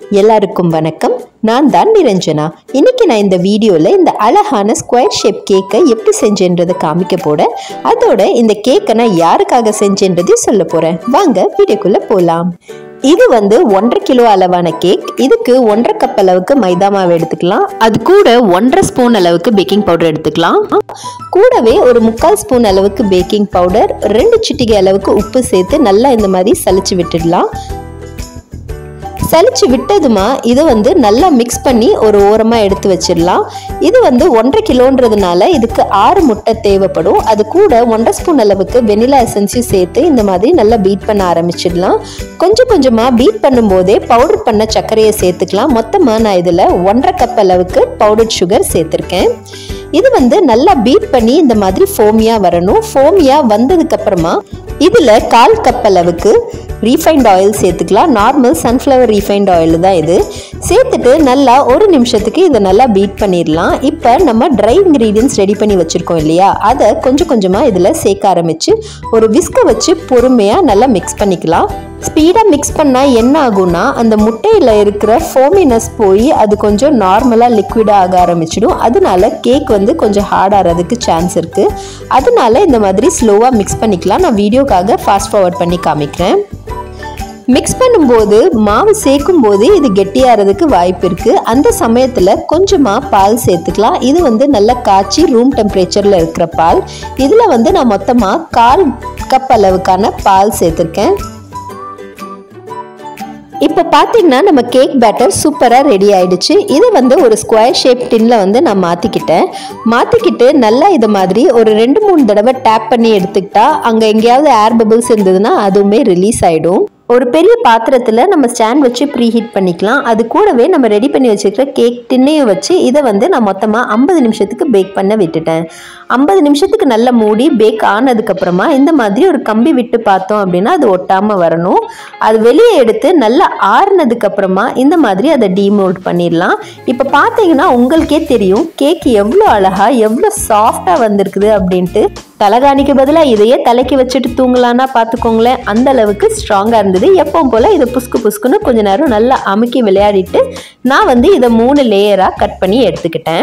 எல்லாருக்கும் வணக்கம் நான் தான் நிரஞ்சனா இன்னைக்கு நான் இந்த வீடியோவில் இந்த அழகான ஸ்கொயர் ஷேப் கேக்கை எப்படி செஞ்சேன்றதை காமிக்க போறேன் அதோட இந்த கேக்கை நான் யாருக்காக செஞ்சேன்றதையும் சொல்ல போறேன் வாங்க வீடியோக்குள்ள போகலாம் இது வந்து ஒன்றரை கிலோ அளவான கேக் இதுக்கு ஒன்றரை கப் அளவுக்கு மைதா மாவு எடுத்துக்கலாம் அது கூட ஒன்றரை ஸ்பூன் அளவுக்கு பேக்கிங் பவுடர் எடுத்துக்கலாம் கூடவே ஒரு முக்கால் ஸ்பூன் அளவுக்கு பேக்கிங் பவுடர் ரெண்டு சிட்டிகை அளவுக்கு உப்பு சேர்த்து நல்லா இந்த மாதிரி சலிச்சு விட்டுடலாம் சலிச்சு விட்டதுமா இதை வந்து நல்லா மிக்ஸ் பண்ணி ஒரு ஓரமாக எடுத்து வச்சிடலாம் இது வந்து ஒன்றரை கிலோன்றதுனால இதுக்கு ஆறு முட்டை தேவைப்படும் அது கூட ஒன்றரை ஸ்பூன் அளவுக்கு வெனிலா எசன்ஸையும் சேர்த்து இந்த மாதிரி நல்லா பீட் பண்ண ஆரம்பிச்சிடலாம் கொஞ்சம் கொஞ்சமாக பீட் பண்ணும்போதே பவுடர் பண்ண சர்க்கரையை சேர்த்துக்கலாம் மொத்தமாக நான் இதில் ஒன்றரை கப் அளவுக்கு பவுடர் சுகர் சேர்த்துருக்கேன் இது வந்து நல்லா பீட் பண்ணி இந்த மாதிரி ஃபோமியாக வரணும் ஃபோமியாக வந்ததுக்கப்புறமா இதில் கால் கப் அளவுக்கு ரீஃபைண்ட் ஆயில் சேர்த்துக்கலாம் நார்மல் சன்ஃப்ளவர் ரீஃபைண்ட் ஆயில் தான் இது சேர்த்துட்டு நல்லா ஒரு நிமிஷத்துக்கு இதை நல்லா பீட் பண்ணிடலாம் இப்போ நம்ம ட்ரை இன்க்ரீடியன்ஸ் ரெடி பண்ணி வச்சுருக்கோம் இல்லையா அதை கொஞ்சம் கொஞ்சமாக இதில் சேர்க்க ஆரம்பித்து ஒரு விஸ்கை வச்சு பொறுமையாக நல்லா மிக்ஸ் பண்ணிக்கலாம் ஸ்பீடாக மிக்ஸ் பண்ணால் என்ன ஆகும்னா அந்த முட்டையில் இருக்கிற ஃபோமினஸ் போய் அது கொஞ்சம் நார்மலாக லிக்விடாக ஆக ஆரம்பிச்சிடும் அதனால கேக் வந்து கொஞ்சம் ஹார்ட் ஆகிறதுக்கு சான்ஸ் இருக்குது அதனால இந்த மாதிரி ஸ்லோவாக மிக்ஸ் பண்ணிக்கலாம் நான் வீடியோக்காக ஃபாஸ்ட் ஃபார்வர்ட் பண்ணி காமிக்கிறேன் மிக்ஸ் பண்ணும்போது மாவு சேர்க்கும் போது இது கெட்டியாகிறதுக்கு வாய்ப்பு இருக்குது அந்த சமயத்தில் கொஞ்சமாக பால் சேர்த்துக்கலாம் இது வந்து நல்லா காய்ச்சி ரூம் டெம்பரேச்சரில் இருக்கிற பால் இதில் வந்து நான் மொத்தமாக கால் கப் அளவுக்கான பால் சேர்த்துருக்கேன் இப்போ பார்த்தீங்கன்னா நம்ம கேக் பேட்டர் சூப்பராக ரெடி ஆயிடுச்சு இதை வந்து ஒரு ஸ்கொயர் ஷேப் டின்ல வந்து நான் மாற்றிக்கிட்டேன் மாற்றிக்கிட்டு நல்லா இதை மாதிரி ஒரு ரெண்டு மூணு தடவை டேப் பண்ணி எடுத்துக்கிட்டா அங்கே எங்கேயாவது ஏர் பபிள்ஸ் இருந்ததுன்னா அதுவுமே ரிலீஸ் ஆகிடும் ஒரு பெரிய பாத்திரத்தில் நம்ம ஸ்டாண்ட் வச்சு ப்ரீ ஹீட் பண்ணிக்கலாம் அது கூடவே நம்ம ரெடி பண்ணி வச்சுருக்கிற கேக் டின்னையும் வச்சு இதை வந்து நான் மொத்தமாக ஐம்பது நிமிஷத்துக்கு பேக் பண்ண விட்டுட்டேன் ஐம்பது நிமிஷத்துக்கு நல்லா மூடி பேக் ஆனதுக்கப்புறமா இந்த மாதிரி ஒரு கம்பி விட்டு பார்த்தோம் அப்படின்னா அது ஒட்டாமல் வரணும் அது வெளியே எடுத்து நல்லா ஆறுனதுக்கப்புறமா இந்த மாதிரி அதை டீமோல்ட் பண்ணிடலாம் இப்போ பார்த்தீங்கன்னா உங்களுக்கே தெரியும் கேக் எவ்வளோ அழகாக எவ்வளோ சாஃப்டாக வந்திருக்குது அப்படின்ட்டு தலகாணிக்கு பதிலாக இதையே தலைக்கு வச்சுட்டு தூங்கலான்னா பார்த்துக்கோங்களேன் அந்த அளவுக்கு ஸ்ட்ராங்காக இருந்தது எப்பவும் போல் இதை புஸ்கு புஸ்குன்னு கொஞ்ச நேரம் நல்லா அமுக்கி விளையாடிட்டு நான் வந்து இதை மூணு லேயராக கட் பண்ணி எடுத்துக்கிட்டேன்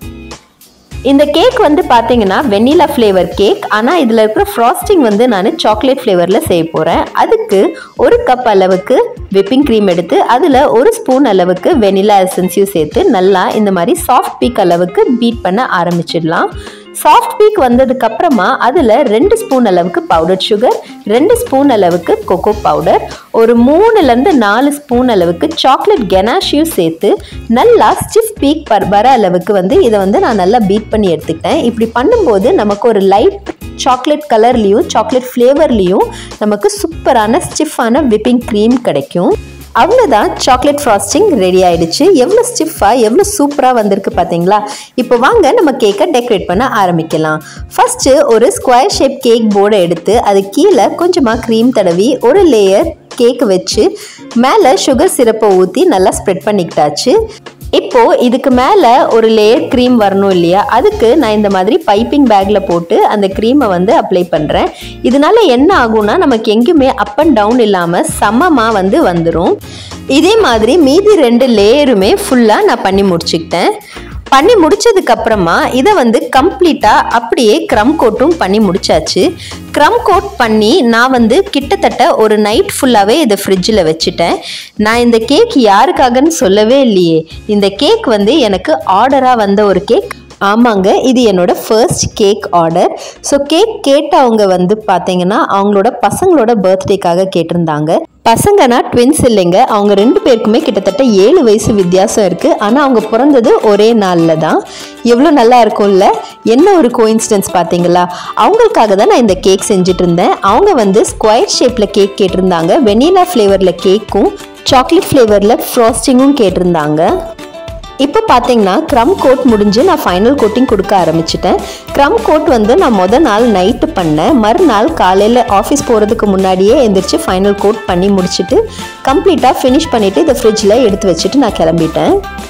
இந்த கேக் வந்து பார்த்தீங்கன்னா வெண்ணிலா ஃப்ளேவர் கேக் ஆனால் இதில் இருக்கிற ஃப்ராஸ்டிங் வந்து நான் சாக்லேட் ஃப்ளேவரில் செய்ய போகிறேன் அதுக்கு ஒரு கப் அளவுக்கு விப்பிங் க்ரீம் எடுத்து அதில் ஒரு ஸ்பூன் அளவுக்கு வெனிலா எசன்ஸையும் சேர்த்து நல்லா இந்த மாதிரி சாஃப்ட் பீக் அளவுக்கு பீட் பண்ண ஆரம்பிச்சிடலாம் சாஃப்ட் பீக் வந்ததுக்கு அப்புறமா அதில் ரெண்டு ஸ்பூன் அளவுக்கு பவுடர் சுகர் ரெண்டு ஸ்பூன் அளவுக்கு கொக்கோ பவுடர் ஒரு மூணுலேருந்து நாலு ஸ்பூன் அளவுக்கு சாக்லேட் கெனாஷியும் சேர்த்து நல்லா ஸ்டிஃப் பீக் வர அளவுக்கு வந்து இதை வந்து நான் நல்லா பீட் பண்ணி எடுத்துக்கிட்டேன் இப்படி பண்ணும்போது நமக்கு ஒரு லைட் சாக்லேட் கலர்லேயும் சாக்லேட் ஃப்ளேவர்லேயும் நமக்கு சூப்பரான ஸ்டிஃபான விப்பிங் க்ரீம் கிடைக்கும் அவ்வளோதான் சாக்லேட் ஃப்ராஸ்டிங் ரெடி ஆயிடுச்சு எவ்வளோ ஸ்டிஃபாக எவ்வளோ சூப்பராக வந்திருக்கு பார்த்தீங்களா இப்போ வாங்க நம்ம கேக்கை டெக்கரேட் பண்ண ஆரம்பிக்கலாம் ஃபஸ்ட்டு ஒரு ஸ்கொயர் ஷேப் கேக் போர்டை எடுத்து அது கீழே கொஞ்சமாக க்ரீம் தடவி ஒரு லேயர் கேக் வச்சு மேலே சுகர் சிரப்பை ஊற்றி நல்லா ஸ்ப்ரெட் பண்ணிக்கிட்டாச்சு இப்போ இதுக்கு மேலே ஒரு லேயர் க்ரீம் வரணும் இல்லையா அதுக்கு நான் இந்த மாதிரி பைப்பிங் பேக்கில் போட்டு அந்த க்ரீமை வந்து அப்ளை பண்ணுறேன் இதனால என்ன ஆகும்னா நமக்கு எங்கேயுமே அப் அண்ட் டவுன் இல்லாமல் சமமாக வந்து வந்துடும் இதே மாதிரி மீதி ரெண்டு லேயருமே ஃபுல்லாக நான் பண்ணி முடிச்சுக்கிட்டேன் பண்ணி முடிச்சதுக்கு அப்புறமா இதை வந்து கம்ப்ளீட்டாக அப்படியே க்ரம் கோட்டும் பண்ணி முடிச்சாச்சு க்ரம் கோட் பண்ணி நான் வந்து கிட்டத்தட்ட ஒரு நைட் ஃபுல்லாகவே இதை ஃப்ரிட்ஜில் வச்சுட்டேன் நான் இந்த கேக் யாருக்காகன்னு சொல்லவே இல்லையே இந்த கேக் வந்து எனக்கு ஆர்டராக வந்த ஒரு கேக் ஆமாங்க இது என்னோட first cake order so cake கேட்டவங்க வந்து பார்த்தீங்கன்னா அவங்களோட பசங்களோட பர்த்டேக்காக கேட்டிருந்தாங்க பசங்கன்னா ட்வின்ஸ் இல்லைங்க அவங்க ரெண்டு பேருக்குமே கிட்டத்தட்ட ஏழு வயசு வித்தியாசம் இருக்குது ஆனால் அவங்க பிறந்தது ஒரே நாளில் தான் எவ்வளோ நல்லா இருக்கும்ல என்ன ஒரு கோயின்சிடன்ஸ் பார்த்தீங்களா அவங்களுக்காக தான் நான் இந்த கேக் செஞ்சுட்டு இருந்தேன் அவங்க வந்து ஸ்கொயர் ஷேப்பில் கேக் கேட்டிருந்தாங்க வெனிலா ஃப்ளேவரில் கேக்கும் சாக்லேட் ஃப்ளேவரில் ஃப்ராஸ்டிங்கும் கேட்டிருந்தாங்க இப்போ பார்த்தீங்கன்னா க்ரம் கோட் முடிஞ்சு நான் ஃபைனல் கோட்டிங் கொடுக்க ஆரம்பிச்சிட்டேன் க்ரம் கோட் வந்து நான் மொதல் நாள் நைட்டு பண்ணேன் மறுநாள் காலையில் ஆஃபீஸ் போகிறதுக்கு முன்னாடியே எந்திரிச்சு ஃபைனல் கோட் பண்ணி முடிச்சுட்டு கம்ப்ளீட்டாக ஃபினிஷ் பண்ணிவிட்டு இதை ஃப்ரிட்ஜில் எடுத்து வச்சுட்டு நான் கிளம்பிட்டேன்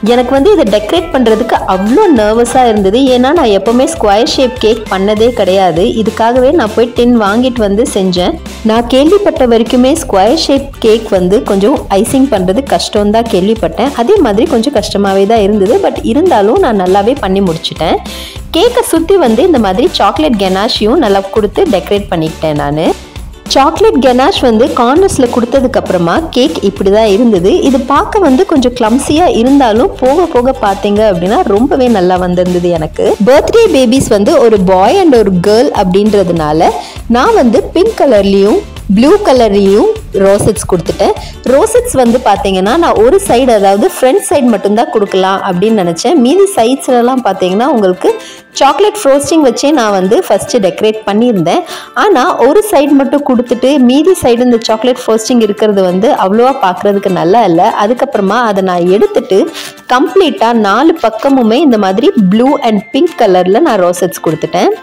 எனக்கு வந்து இதை டெக்கரேட் பண்ணுறதுக்கு அவ்வளோ நர்வஸாக இருந்தது ஏன்னா நான் எப்போவுமே ஸ்கொயர் ஷேப் கேக் பண்ணதே கிடையாது இதுக்காகவே நான் போய் டின் வாங்கிட்டு வந்து செஞ்சேன் நான் கேள்விப்பட்ட வரைக்குமே ஸ்கொயர் ஷேப் கேக் வந்து கொஞ்சம் ஐசிங் பண்ணுறது கஷ்டம் தான் கேள்விப்பட்டேன் அதே மாதிரி கொஞ்சம் கஷ்டமாகவே தான் இருந்தது பட் இருந்தாலும் நான் நல்லாவே பண்ணி முடிச்சிட்டேன் கேக்கை சுற்றி வந்து இந்த மாதிரி சாக்லேட் கெனாஷியும் நல்லா கொடுத்து டெக்கரேட் பண்ணிக்கிட்டேன் நான் சாக்லேட் கெனாஷ் வந்து கார்னர்ஸில் கொடுத்ததுக்கப்புறமா கேக் இப்படி தான் இருந்தது இது பார்க்க வந்து கொஞ்சம் கிளம்ஸியாக இருந்தாலும் போக போக பார்த்தீங்க அப்படின்னா ரொம்பவே நல்லா வந்திருந்தது எனக்கு பர்த்டே பேபிஸ் வந்து ஒரு பாய் அண்ட் ஒரு கேர்ள் அப்படின்றதுனால நான் வந்து பிங்க் கலர்லேயும் ப்ளூ கலர்லேயும் ரோசெட்ஸ் கொடுத்துட்டேன் ரோசெட்ஸ் வந்து பார்த்தீங்கன்னா நான் ஒரு சைடு அதாவது ஃப்ரண்ட் சைடு மட்டும்தான் கொடுக்கலாம் அப்படின்னு நினச்சேன் மீதி சைட்ஸ்லலாம் பார்த்தீங்கன்னா உங்களுக்கு சாக்லேட் ஃப்ரோஸ்டிங் வச்சே நான் வந்து ஃபஸ்ட்டு டெக்கரேட் பண்ணியிருந்தேன் ஆனால் ஒரு சைடு மட்டும் கொடுத்துட்டு மீதி சைடு இந்த சாக்லேட் ஃப்ரோஸ்டிங் இருக்கிறது வந்து அவ்வளோவா பார்க்குறதுக்கு நல்லா இல்லை அதுக்கப்புறமா அதை நான் எடுத்துட்டு கம்ப்ளீட்டாக நாலு பக்கமுமே இந்த மாதிரி ப்ளூ அண்ட் பிங்க் கலரில் நான் ரோசெட்ஸ் கொடுத்துட்டேன்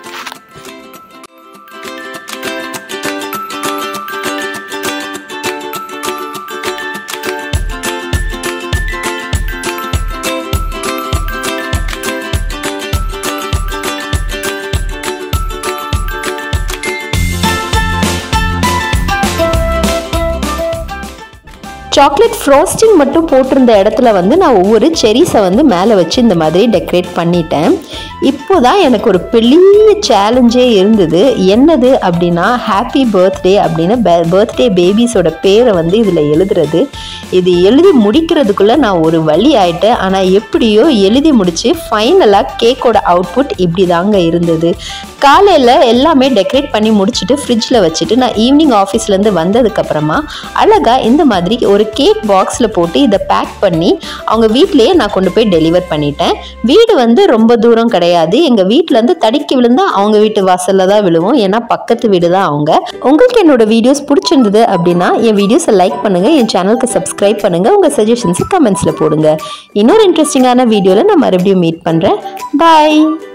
சாக்லேட் ஃப்ரோஸ்டிங் மட்டும் போட்டிருந்த இடத்துல வந்து நான் ஒவ்வொரு செரிஸை வந்து மேலே வச்சு இந்த மாதிரி டெக்கரேட் பண்ணிட்டேன் இப்போ தான் எனக்கு ஒரு பெரிய சேலஞ்சே இருந்தது என்னது அப்படின்னா ஹாப்பி பர்த்டே அப்படின்னு பர்த்டே பேபிஸோட பேரை வந்து இதில் எழுதுறது இது எழுதி முடிக்கிறதுக்குள்ளே நான் ஒரு வழி ஆயிட்டேன் ஆனால் எப்படியோ எழுதி முடித்து ஃபைனலாக கேக்கோட அவுட்புட் இப்படி தாங்க இருந்தது காலையில் எல்லாமே டெக்கரேட் பண்ணி முடிச்சுட்டு ஃப்ரிட்ஜில் வச்சுட்டு நான் ஈவினிங் ஆஃபீஸ்லேருந்து வந்ததுக்கப்புறமா அழகாக இந்த மாதிரி ஒரு கேக் பாக்ஸில் போட்டு இதை பேக் பண்ணி அவங்க வீட்லேயே நான் கொண்டு போய் டெலிவர் பண்ணிட்டேன் வீடு வந்து ரொம்ப தூரம் கிடையாது எங்கள் வீட்டிலேருந்து தடிக்கி விழுந்தா அவங்க வீட்டு வாசலில் தான் விழுவோம் ஏன்னா பக்கத்து வீடு தான் அவங்க உங்களுக்கு என்னோட வீடியோஸ் பிடிச்சிருந்தது அப்படின்னா என் வீடியோஸை லைக் பண்ணுங்கள் என் சேனலுக்கு சப்ஸ்கிரைப் பண்ணுங்கள் உங்கள் சஜஷன்ஸை கமெண்ட்ஸில் போடுங்க இன்னொரு இன்ட்ரெஸ்டிங்கான வீடியோவில் நான் மறுபடியும் மீட் பண்ணுறேன் பாய்